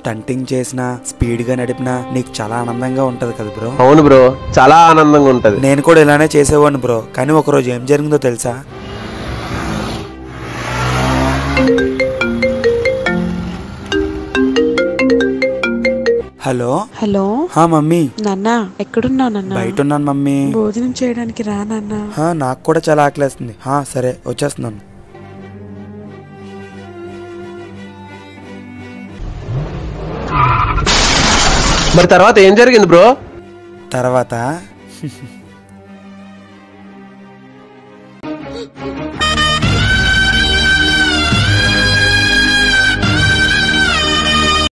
stunting చేసినా speed గా నడిపినా నీకు చాలా ఆనందంగా ఉంటది కదా బ్రో అవును బ్రో చాలా ఆనందంగా ఉంటది నేను కూడా ఇలానే చేసేవాడిని బ్రో కానీ ఒకరోజు ఏం జరిగిందో తెలుసా హలో హలో హా మమ్మీ నాన్న ఎక్కడున్నావు నాన్న బయట ఉన్నాను మమ్మీ భోజనం చేయడానికి రా నాన్న హా నాకు కూడా చాలా ఆకలేస్తుంది హా సరే వచ్చేస్తున్నాను మరి తర్వాత ఏం జరిగింది బ్రో తర్వాత